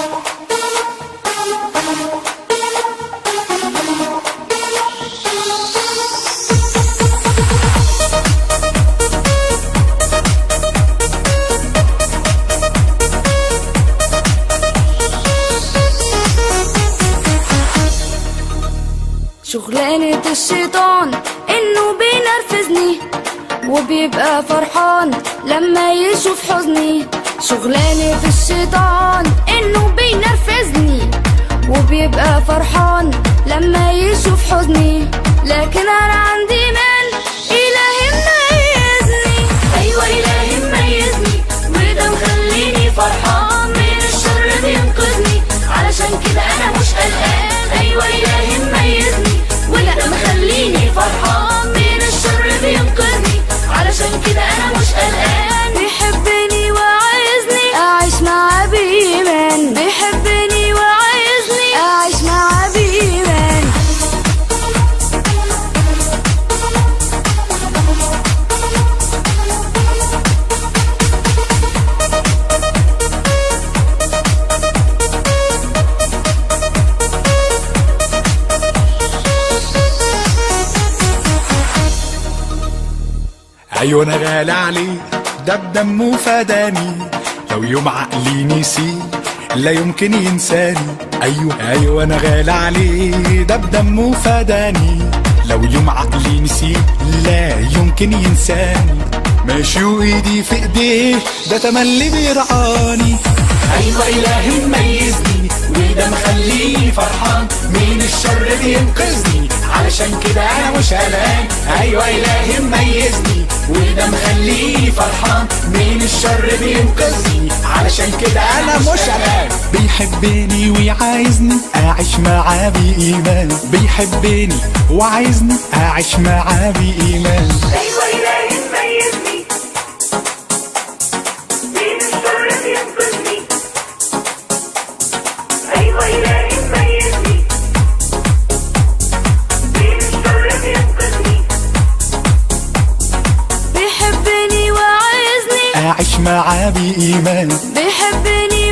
شغلانة الشيطان انه بينرفزني وبيبقى فرحان لما يشوف حزني شغلانة الشيطان انه بينرفزني وبيبقى فرحان لما يشوف حزني لكن انا عندي ايمان الهي مميزني ايوه الهي مميزني وده مخليني فرحان من الشر بينقذني علشان كده انا مش قلقان ايوه الهي مميزني وده مخليني فرحان من الشر بينقذني علشان كده انا مش قلقان بيحبني وعايزني اعيش معاه بايمان بيحبني وعايزني اعيش معاه بايمان ايوه انا غالي عليه ده بدمه فداني لو يوم عقلي نسي لا يمكن ينساني ايوه ايوه انا غالي عليه ده بدمه فداني لو يوم عقلي نسي لا يمكن ينساني ماشي وايدي في ايديه ده تملي بيرعاني ايوه الهي مميزني وده مخليني فرحان من الشر بينقذني علشان كده انا مش قلقان ايوه الهي مميزني وده مخليني فرحان من الشر بينقذني علشان كده انا مش قلقان بيحبني وعايزني اعيش معاه بايمان بيحبني وعايزني اعيش معاه بايمان ايوه الهي مميزني من الشر بينقذني ايوه الهي مميزني من الشر بينقذني بيحبني وعايزني اعيش معاه بايمان بيحبني